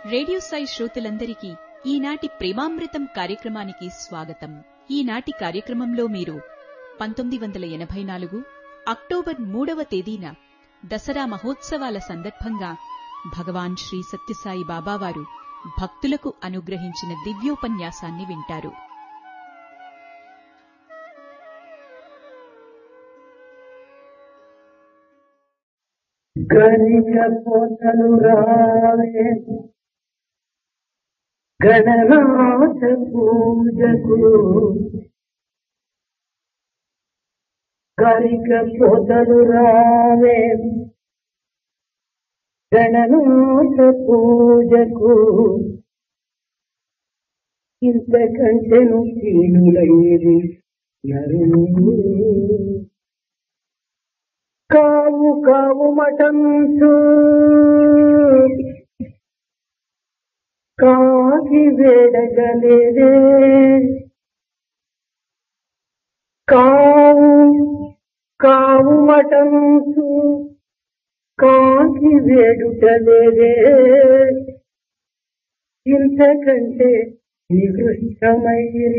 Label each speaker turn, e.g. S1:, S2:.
S1: radio Sai శ్రోతలందరికీ ఈనాటి ప్రేమామృతం కార్యక్రమానికి స్వాగతం ఈనాటి కార్యక్రమంలో మీరు పంతొమ్మిది వందల ఎనభై నాలుగు అక్టోబర్ మూడవ తేదీన దసరా మహోత్సవాల సందర్భంగా భగవాన్ శ్రీ సత్యసాయి బాబావారు భక్తులకు అనుగ్రహించిన దివ్యోపన్యాసాన్ని వింటారు
S2: గణిక పోతలు రావే గణనాథ పూజకు గరిక పోతలు రావే గణనాథ పూజకు ఇంతకంటెను కీనులైది నరులు కావు కావు మఠంసు కాకి వేడగలేదే కావు కావు మఠంసు కాకి వేడుటలేదే ఇంతకంటే నికృష్టమైరి